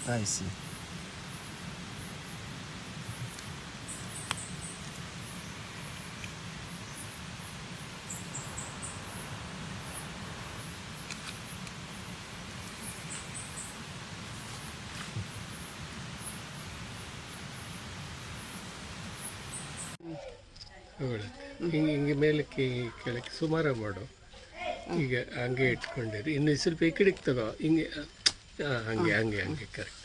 Ah, ici. ತಗೊಳುತ್ತೆ ಹಿಂಗೆ ಹಿಂಗೆ ಮೇಲಕ್ಕೆ ಹಿಂಗೆ ಕೆಳಕ್ಕೆ ಸುಮಾರು ಮಾಡು ಈಗ ಹಂಗೆ ಇಟ್ಕೊಂಡಿರಿ ಇನ್ನು ಸ್ವಲ್ಪ ಈ ಕಡೆಗೆ ತಗೋ ಹಿಂಗೆ ಹಾಂ ಹಂಗೆ ಹಂಗೆ ಹಂಗೆ ಕರೆಕ್ಟ್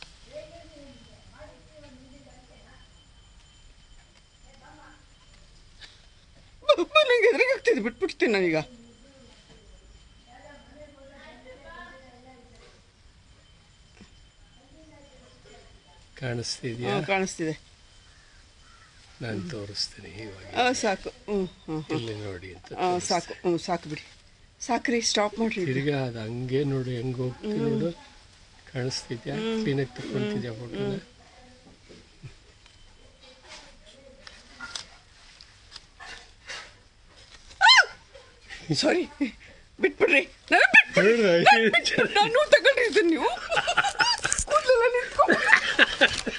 ನಂಗೆ ಎದುರಿಗೆ ಆಗ್ತಿದೆ ಬಿಟ್ಬಿಡ್ತೀನಿ ನಾನೀಗ ಕಾಣಿಸ್ತಿದ್ಯಾ ಹ್ಞೂ ಕಾಣಿಸ್ತಿದೆ ನಾನು ತೋರಿಸ್ತೀನಿ ಇವಾಗ ಆ, ಸಾಕು ಹ್ಞೂ ಹ್ಞೂ ಇಲ್ಲಿ ನೋಡಿ ಅಂತ ಆ, ಸಾಕು ಹ್ಞೂ ಸಾಕು ಬಿಡಿ ಸಾಕ್ರಿ ಸ್ಟಾಪ್ ಮಾಡ್ರಿ ತಿರ್ಗಾ ಅದು ಹಂಗೆ ನೋಡು ಹೆಂಗೆ ಹೋಗ್ತಿ ನೋಡು ಕಾಣಿಸ್ತಿದ್ಯಾ ಕ್ಲೀನಾಗಿ ತಗೊಂತಿದ್ಯಾ ಫೋಟೋನ ಸಾರಿ ಬಿಟ್ಬಿಡ್ರಿ ನಾನು ಬಿಟ್ಬಿಡ್ರಿ ನಾನು ತಗೊಂಡಿರ್ತೀನಿ ನೀವು ಕೂದಲೆಲ್ಲ ನಿಂತ್ಕೊಂಡು